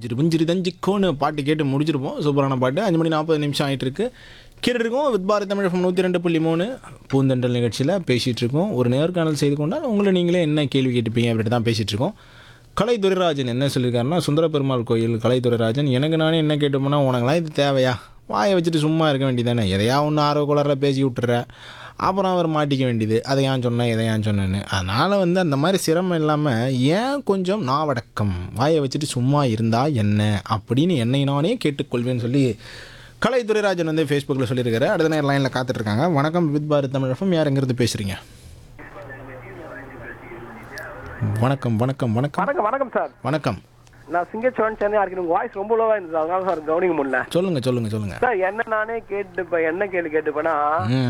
ஜிரு புஞ்சிரி தஞ்சிக்கோன்னு பாட்டு கேட்டு முடிச்சிருப்போம் சூப்பரான பாட்டு அஞ்சு மணி நாற்பது நிமிஷம் ஆகிட்டு இருக்கு கேட்டுருக்கோம் வித் பாரத் தமிழ் FM நூற்றி ரெண்டு புள்ளி மூணு பூந்தெண்டல் நிகழ்ச்சியில் பேசிகிட்டு இருக்கோம் ஒரு நேர்காணல் செய்து கொண்டால் உங்களை நீங்களே என்ன கேள்வி கேட்டுப்பீங்க அப்படின்ட்டு தான் பேசிகிட்டு இருக்கோம் கலை துரைராஜன் என்ன சொல்லியிருக்காருன்னா சுந்தர பெருமாள் கோயில் கலை துரைராஜன் எனக்கு நானே என்ன கேட்டுப்போனா உனக்கெல்லாம் இது தேவையா வாயை வச்சுட்டு சும்மா இருக்க வேண்டியதானே எதையா ஒன்று ஆர்வ குளரில் பேசி விட்டுற அப்புறம் அவர் மாட்டிக்க வேண்டியது அதை ஏன் சொன்னேன் இதை ஏன் சொன்னேன்னு அதனால் வந்து அந்த மாதிரி சிரமம் இல்லாமல் ஏன் கொஞ்சம் நாவடக்கம் வாயை வச்சுட்டு சும்மா இருந்தால் என்ன அப்படின்னு என்னை நானே கேட்டுக்கொள்வேன்னு சொல்லி கலை துரைராஜன் வந்து ஃபேஸ்புக்கில் சொல்லியிருக்காரு அடுத்த நேரம் லைனில் காத்துட்ருக்காங்க வணக்கம் வித் பாரத் தமிழ் எஃப்எம் யார் எங்கிறது பேசுகிறீங்க வணக்கம் வணக்கம் வணக்கம் வணக்கம் வணக்கம் சார் வணக்கம் நான் சிங்கச்சோன் சென்னை யாருக்கு உங்க வாய்ஸ் ரொம்ப லோவா இருந்தது அதனால சார் கவனிக்க முடியல சொல்லுங்கள் சொல்லுங்கள் சொல்லுங்கள் சார் என்ன நானே கேட்டுப்பேன் என்ன கேள்வி கேட்டுப்பேன்னா ம்